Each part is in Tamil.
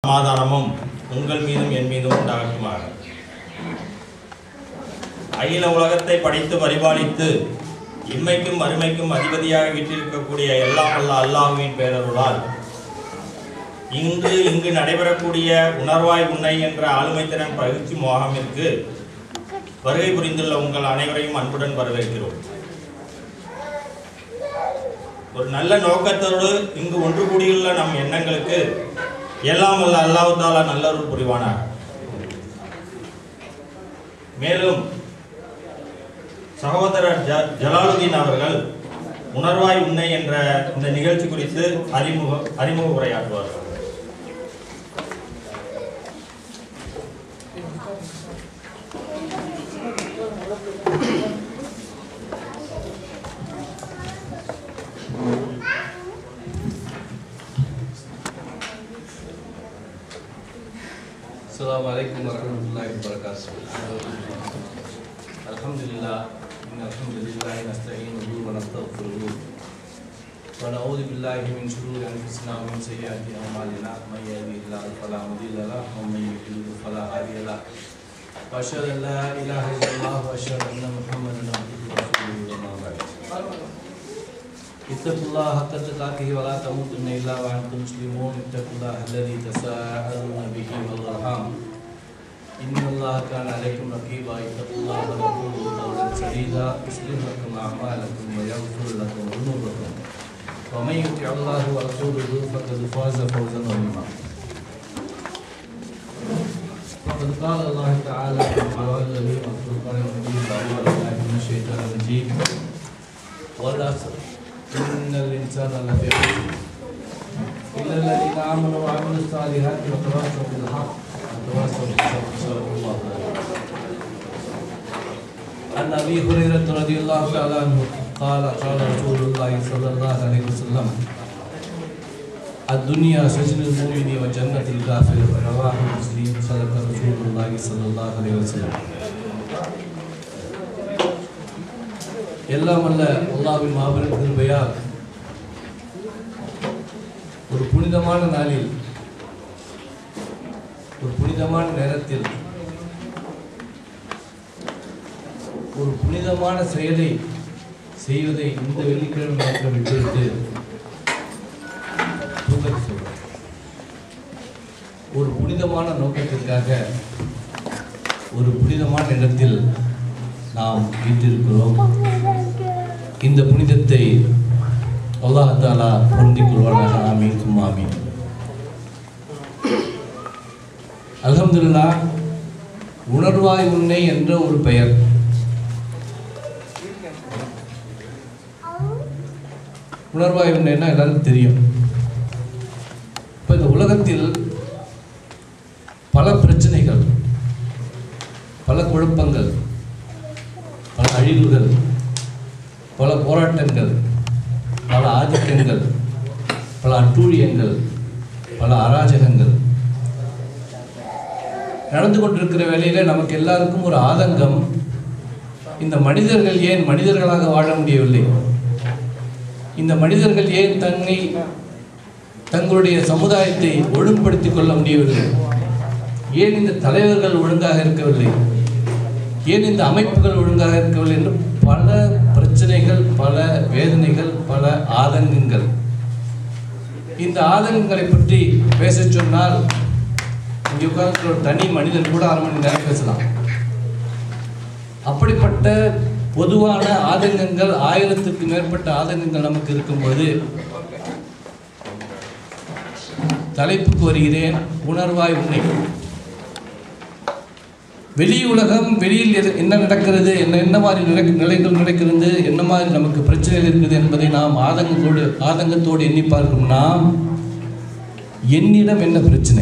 சமாதானமும் உங்கள் மீதும் என் மீதும் உண்டாகட்டுமாக அகில உலகத்தை படைத்து பரிபாலித்து இம்மைக்கும் மறுமைக்கும் அதிபதியாக வீற்றிருக்கக்கூடிய எல்லாம் அல்ல அல்லாஹுவின் பேரருளால் இங்கு இங்கு நடைபெறக்கூடிய உணர்வாய் உன்னை என்ற ஆளுமைத்திறன் பயிற்சி முகாமிற்கு வருகை புரிந்துள்ள உங்கள் அனைவரையும் அன்புடன் வரவேற்கிறோம் ஒரு நல்ல நோக்கத்தோடு இங்கு ஒன்று கூடியுள்ள நம் எண்ணங்களுக்கு எல்லாம் வல்ல அல்லாஹ் தாலா நல்லருள் புரிவானார் மேலும் சகோதரர் ஜ ஜலாலுதீன் அவர்கள் உணர்வாய் உன்னை என்ற இந்த நிகழ்ச்சி குறித்து அறிமுக அறிமுக உரையாற்றுவார்கள் السلام عليكم ورحمة الله وبركاته الحمد لله إن الحمد لله نستعينه ونستغفره ونعوذ بالله من شرور أنفسنا ومن سيئات أعمالنا من يهده الله فلا مضل له ومن يضلل فلا هادي له وأشهد أن لا إله إلا الله وأشهد أن محمدا عبده ورسوله وما بعد اتقوا الله حق تقاته ولا تموتن الا وانتم مسلمون اتقوا الله الذي تساءلون به والارحام ان الله كان عليكم رقيبا اتقوا الله وقولوا قولا سديدا يصلح لكم اعمالكم ويغفر لكم ذنوبكم ومن يطع الله ورسوله فقد فاز فوزا عظيما وقد قال الله تعالى في القران الكريم والفرقان المجيد اعوذ بالله من الشيطان الرجيم والعصر إن الإنسان لفي خسر إلا الذين آمنوا وعملوا الصالحات وتواصوا بالحق وتواصوا بالصبر صدق الله عن أبي هريرة رضي الله تعالى عنه قال قال رسول الله صلى الله عليه وسلم الدنيا سجن المؤمن وجنة الكافر رواه مسلم صدق رسول الله صلى الله عليه وسلم எல்லாம் அல்ல அல்லாவின் மாபெரும் கிருபையால் ஒரு புனிதமான நாளில் ஒரு புனிதமான நேரத்தில் ஒரு புனிதமான செயலை செய்வதை இந்த வெள்ளிக்கிழமை மாத்திரம் விட்டுவிட்டு தூக்கத்தை சொல்றேன் ஒரு புனிதமான நோக்கத்திற்காக ஒரு புனிதமான இடத்தில் நாம் வீட்டிருக்கிறோம் இந்த புனிதத்தை அல்லாஹ் தாலா பொருந்திக் கொள்வானாக ஆமீன் சும்மா ஆமீன் அல்ஹம்துலில்லா உணர்வாய் உன்னை என்ற ஒரு பெயர் உணர்வாய் உன்னைன்னா எல்லாருக்கும் தெரியும் இப்போ இந்த உலகத்தில் பல பிரச்சனைகள் பல குழப்பங்கள் பல அழிவுகள் பல போராட்டங்கள் பல ஆதிக்கங்கள் பல அட்டூழியங்கள் பல அராஜகங்கள் நடந்து கொண்டிருக்கிற வேளையில நமக்கு எல்லாருக்கும் ஒரு ஆதங்கம் இந்த மனிதர்கள் ஏன் மனிதர்களாக வாழ முடியவில்லை இந்த மனிதர்கள் ஏன் தன்னை தங்களுடைய சமுதாயத்தை ஒழுங்குபடுத்திக் கொள்ள முடியவில்லை ஏன் இந்த தலைவர்கள் ஒழுங்காக இருக்கவில்லை ஏன் இந்த அமைப்புகள் ஒழுங்காக இருக்கவில்லை என்று பல பிரச்சனைகள் பல வேதனைகள் பல ஆதங்கங்கள் இந்த ஆதங்கங்களை பற்றி பேச சொன்னால் இங்கே உட்கார்ந்து ஒரு தனி மனிதன் கூட அரை மணி நேரம் பேசலாம் அப்படிப்பட்ட பொதுவான ஆதங்கங்கள் ஆயிரத்துக்கு மேற்பட்ட ஆதங்கங்கள் நமக்கு இருக்கும்போது தலைப்புக்கு வருகிறேன் உணர்வாய் உன்னை வெளி உலகம் வெளியில் எது- என்ன நடக்கிறது என்ன என்ன மாதிரி நிலை- நிலைகள் நடக்கிறது என்ன மாதிரி நமக்கு பிரச்சனைகள் இருக்குது என்பதை நாம் ஆதங்கத்தோடு ஆதங்கத்தோடு எண்ணி பார்க்கும் நாம் என்னிடம் என்ன பிரச்சனை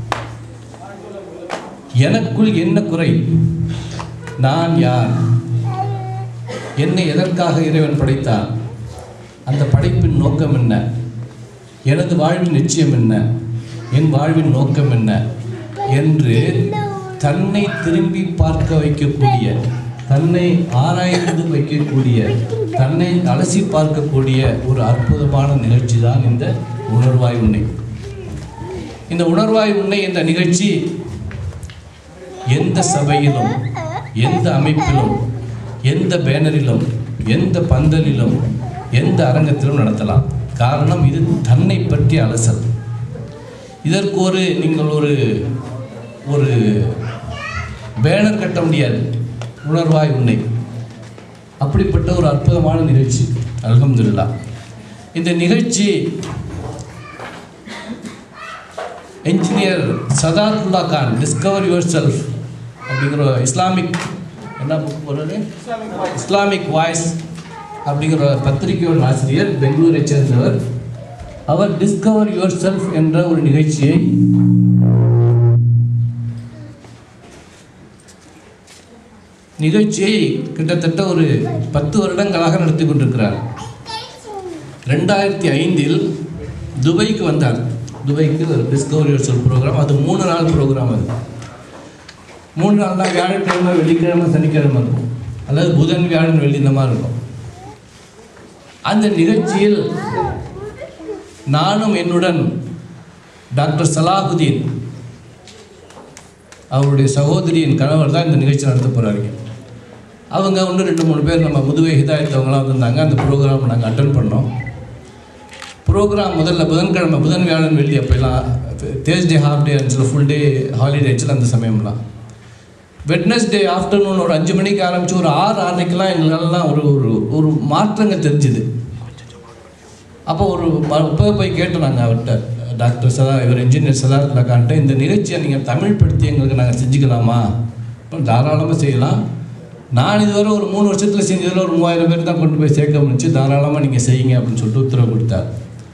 எனக்குள் என்ன குறை நான் யார் என்னை எதற்காக இறைவன் படைத்தான் அந்த படைப்பின் நோக்கம் என்ன எனது வாழ்வின் நிச்சயம் என்ன என் வாழ்வின் நோக்கம் என்ன என்று தன்னை திரும்பி பார்க்க வைக்கக்கூடிய தன்னை ஆராய்ந்து வைக்கக்கூடிய தன்னை அலசி பார்க்கக்கூடிய ஒரு அற்புதமான நிகழ்ச்சி தான் இந்த உணர்வாய் உன்னை இந்த உணர்வாய் உன்னை என்ற நிகழ்ச்சி எந்த சபையிலும் எந்த அமைப்பிலும் எந்த பேனரிலும் எந்த பந்தலிலும் எந்த அரங்கத்திலும் நடத்தலாம் காரணம் இது தன்னை பற்றிய அலசல் இதற்கு ஒரு நீங்கள் ஒரு ஒரு பேனர் கட்ட முடியாது உணர்வாய் உன்னை அப்படிப்பட்ட ஒரு அற்புதமான நிகழ்ச்சி அல்ஹம்துலில்லாஹ் இந்த நிகழ்ச்சி engineer Sadathullah Khan discover yourself அப்படிங்கிற இஸ்லாமிக் என்ன புக் போடுறது இஸ்லாமிக் வாய்ஸ் அப்படிங்கிற பத்திரிகையோட ஆசிரியர் பெங்களூரை சேர்ந்தவர் அவர் டிஸ்கவர் யுவர் செல்ஃப் என்ற ஒரு நிகழ்ச்சியை நிகழ்ச்சியை கிட்டத்தட்ட ஒரு பத்து வருடங்களாக நடத்தி கொண்டிருக்கிறார் ரெண்டாயிரத்தி ஐந்தில் துபாய்க்கு வந்தார் துபாய்க்கு ஒரு டிஸ்கவர் யுவர் செல்ஃப் ப்ரோக்ராம் அது மூணு நாள் ப்ரோக்ராம் அது மூணு நாள் தான் வியாழக்கிழமை வெள்ளிக்கிழமை சனிக்கிழமை இருக்கும் அல்லது புதன் வியாழன் வெள்ளி இந்த மாதிரி இருக்கும் அந்த நிகழ்ச்சியில் நானும் என்னுடன் டாக்டர் சலாஹுதீன் அவருடைய சகோதரியின் கணவர் தான் இந்த நிகழ்ச்சி நடத்த போகிறாங்க அவங்க ஒன்று ரெண்டு மூணு பேர் நம்ம முதுவை ஹிதாயத்தவங்களாம் வந்திருந்தாங்க அந்த ப்ரோக்ராம் நாங்கள் அட்டன் பண்ணோம் ப்ரோக்ராம் முதல்ல புதன்கிழமை புதன் வியாழன் வெள்ளி அப்போல்லாம் தேர்ஸ்டே ஹாஃப் டே இருந்துச்சு ஃபுல் டே ஹாலிடே ஆச்சுல அந்த சமயம்லாம் வெட்னஸ்டே ஆஃப்டர்நூன் ஒரு அஞ்சு மணிக்கு ஆரம்பித்து ஒரு ஆறு ஆறரைக்கெல்லாம் எங்களெல்லாம் ஒரு ஒரு ஒரு மாற்றங்கள் தெரிஞ்சுது அப்போ ஒரு இப்போ போய் கேட்டோம் நாங்கள் அவர்கிட்ட டாக்டர் சதா இவர் இன்ஜினியர் சதாரத்தில் காண்ட்ட இந்த நிகழ்ச்சியை நீங்கள் தமிழ் படுத்தி எங்களுக்கு நாங்கள் செஞ்சுக்கலாமா இப்போ தாராளமாக செய்யலாம் நான் இதுவரை ஒரு மூணு வருஷத்தில் செஞ்சதில் ஒரு மூவாயிரம் பேர் தான் கொண்டு போய் சேர்க்க முடிச்சு தாராளமாக நீங்கள் செய்யுங்க அப்படின்னு சொல்லிட்டு உத்தரவு கொடுத்தார்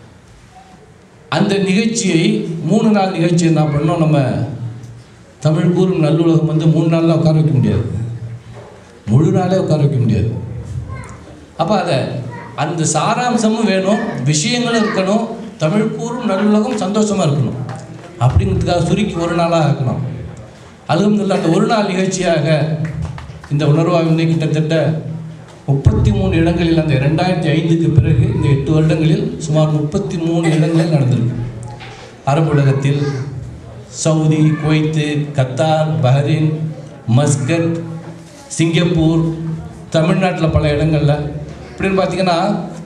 அந்த நிகழ்ச்சியை மூணு நாள் நிகழ்ச்சி என்ன பண்ணோம் நம்ம தமிழ் கூறும் நல்லுலகம் வந்து மூணு நாளில் உட்கார வைக்க முடியாது முழு நாளே உட்கார வைக்க முடியாது அப்போ அதை அந்த சாராம்சமும் வேணும் விஷயங்களும் இருக்கணும் தமிழ் கூறும் நல்லுலகம் சந்தோஷமாக இருக்கணும் அப்படிங்கிறதுக்காக சுருக்கி ஒரு நாளாக இருக்கணும் அல்ஹம்துலில்லாஹ் அந்த ஒரு நாள் நிகழ்ச்சியாக இந்த உணர்வாக கிட்டத்தட்ட முப்பத்தி மூணு இடங்களில் அந்த ரெண்டாயிரத்தி ஐந்துக்கு பிறகு இந்த எட்டு வருடங்களில் சுமார் முப்பத்தி மூணு இடங்களில் நடந்திருக்கு அரபு உலகத்தில் Saudi Kuwait Qatar Bahrain Muscat Singapore தமிழ்நாட்டில் பல இடங்களில் இப்படின்னு பார்த்தீங்கன்னா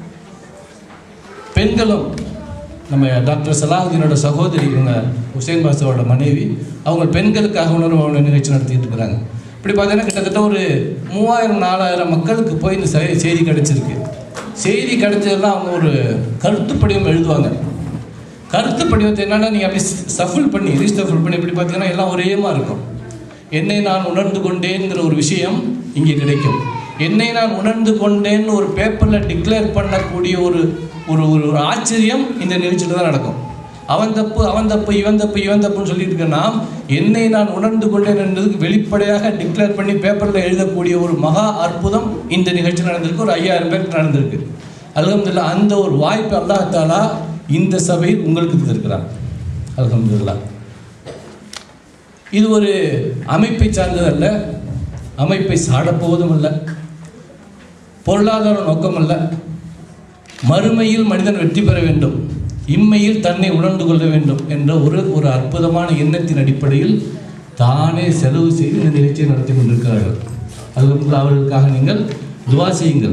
பெண்களும் நம்ம டாக்டர் சலாஹுதீனோட சகோதரி இவங்க ஹுசேன் பாசாவோட மனைவி அவங்க பெண்களுக்காக உணர்வு நிகழ்ச்சி நடத்திட்டு இருக்கிறாங்க இப்படி பார்த்தீங்கன்னா கிட்டத்தட்ட ஒரு மூவாயிரம் நாலாயிரம் மக்களுக்கு போய் இந்த செ- செய்தி கிடைச்சிருக்கு செய்தி கிடைச்சதெல்லாம் அவங்க ஒரு கருத்து படிவம் எழுதுவாங்க கருத்து படிவத்தை என்னன்னா நீங்கள் அப்படி சஃபில் பண்ணி ரீஸ்டஃபில் பண்ணி இப்படி பார்த்தீங்கன்னா எல்லாம் ஒரேமா இருக்கும் என்னை நான் உணர்ந்து கொண்டேங்கிற ஒரு விஷயம் இங்கே கிடைக்கும் என்னை நான் உணர்ந்து கொண்டேன்னு ஒரு பேப்பரில் டிக்ளேர் பண்ணக்கூடிய ஒரு ஒரு ஒரு ஒரு ஆச்சரியம் இந்த நிகழ்ச்சியில் தான் நடக்கும் அவன் தப்பு அவன் தப்பு இவன் தப்பு இவன் தப்புன்னு சொல்லிட்டு இருக்க நாம் என்னை நான் உணர்ந்து கொண்டேன் என்பதுக்கு வெளிப்படையாக டிக்ளேர் பண்ணி பேப்பரில் எழுதக்கூடிய ஒரு மகா அற்புதம் இந்த நிகழ்ச்சி நடந்திருக்கு ஒரு ஐயாயிரம் பேருக்கு நடந்திருக்கு அல்ஹம்துலில்லாஹ் அந்த ஒரு வாய்ப்பு அல்லாஹ் தாலா இந்த சபையில் உங்களுக்கு தந்திருக்கிறார் அல்ஹம்துலில்லாஹ் இது ஒரு அமைப்பை சார்ந்ததல்ல அமைப்பை சாடப்போவதும் அல்ல பொருளாதார நோக்கம் அல்ல மறுமையில் மனிதன் வெற்றி பெற வேண்டும் இம்மையில் தன்னை உணர்ந்து கொள்ள வேண்டும் என்ற ஒரு ஒரு அற்புதமான எண்ணத்தின் அடிப்படையில் தானே செலவு செய்து இந்த நிகழ்ச்சியை நடத்தி கொண்டிருக்கிறார்கள் அது அவர்களுக்காக நீங்கள் துவா செய்யுங்கள்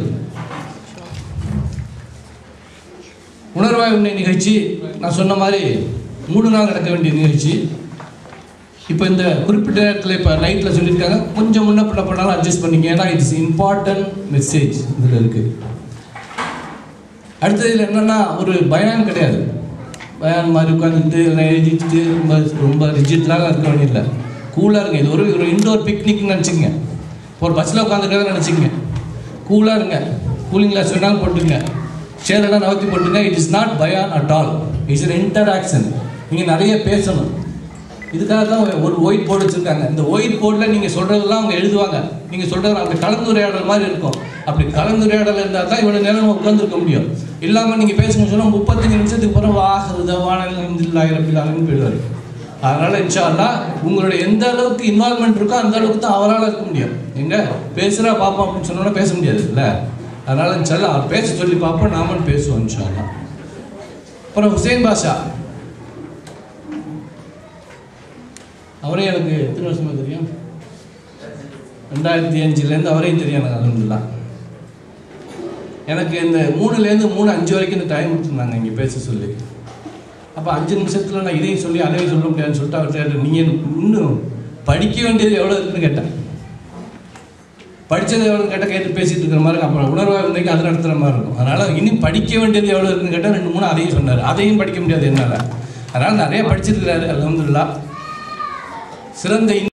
உணர்வாய் உன்னை நிகழ்ச்சி நான் சொன்ன மாதிரி மூணு நாள் நடக்க வேண்டிய நிகழ்ச்சி இப்போ இந்த குறிப்பிட்ட நேரத்தில் இப்போ நைட்டில் சொல்லியிருக்காங்க கொஞ்சம் முன்ன பின்ன பண்ணாலும் அட்ஜஸ்ட் பண்ணிக்க ஏன்னா இட்ஸ் இம்பார்ட்டன்ட் மெசேஜ் இதில் இருக்குது அடுத்தது இதில் என்னென்னா ஒரு பயான் கிடையாது பயான் மாதிரி உட்காந்துட்டு எழுதிட்டு ரொம்ப ரொம்ப ரிஜிட்லாம் இருக்க வேண்டியதில்லை கூலாக இருங்க இது ஒரு ஒரு இன்டோர் பிக்னிக்னு நினச்சிங்க ஒரு பஸ்ஸில் உட்காந்துக்கிறத நினச்சிங்க கூலாக இருங்க கூலிங் கிளாஸ் வேணாலும் போட்டுங்க சேரெல்லாம் நகர்த்தி போட்டுங்க இட் இஸ் நாட் பயான் at all it's an interaction நீங்கள் நிறைய பேசணும் இதுக்காக தான் ஒரு ஒயிட் போர்டு வச்சுருக்காங்க இந்த ஒயிட் போர்டில் நீங்கள் சொல்கிறதெல்லாம் அவங்க எழுதுவாங்க நீங்கள் சொல்கிறது அப்படி கலந்துரையாடல் மாதிரி இருக்கும் அப்படி கலந்துரையாடல் இருந்தால் தான் இவ்வளோ நேரம் உட்காந்துருக்க முடியும் இல்லாமல் நீங்கள் பேசுங்க சொன்னால் முப்பத்தஞ்சு நிமிஷத்துக்கு பிறகு வாஹருத வானல் ரப்பிலான்னு போயிடுவார் அதனால் இன்ஷா அல்லாஹ் உங்களுடைய எந்த அளவுக்கு இன்வால்மெண்ட் இருக்கோ அந்த அளவுக்கு தான் அவரால் இருக்க முடியும் எங்க பேசுகிறா பார்ப்போம் அப்படின்னு சொன்னோன்னா பேச முடியாது இல்லை அதனால் இன்ஷா அல்லாஹ் அவர் பேச சொல்லி பார்ப்போம் நாமளும் பேசுவோம் இன்ஷா அல்லாஹ் அப்புறம் ஹுசேன் பாஷா அவரே எனக்கு எத்தனை வருஷமாக தெரியும் ரெண்டாயிரத்தி அஞ்சுலேருந்து அவரையும் தெரியும் எனக்கு அலமதுல்லா எனக்கு இந்த மூணுலேருந்து மூணு அஞ்சு வரைக்கும் இந்த டைம் கொடுத்துருந்தாங்க இங்கே பேச சொல்லி அப்போ அஞ்சு நிமிஷத்தில் நான் இதையும் சொல்லி அதையும் சொல்ல முடியாதுன்னு சொல்லிட்டு அவர்கிட்ட நீங்கள் இன்னும் படிக்க வேண்டியது எவ்வளோ இருக்குன்னு கேட்டேன் படித்தது எவ்வளோ கேட்டால் கேட்டு பேசிட்டு இருக்கிற மாதிரி இருக்கும். அப்புறம் உணர்வாக இருந்தேங்க அதை நடத்துகிற மாதிரி இருக்கும் அதனால் இனி படிக்க வேண்டியது எவ்வளோ இருக்குன்னு கேட்டால் ரெண்டு மூணு அதையும் சொன்னார் அதையும் படிக்க முடியாது என்னால் அதனால் நிறைய படிச்சிருக்கிறாரு அலமதுல்லா சிறந்த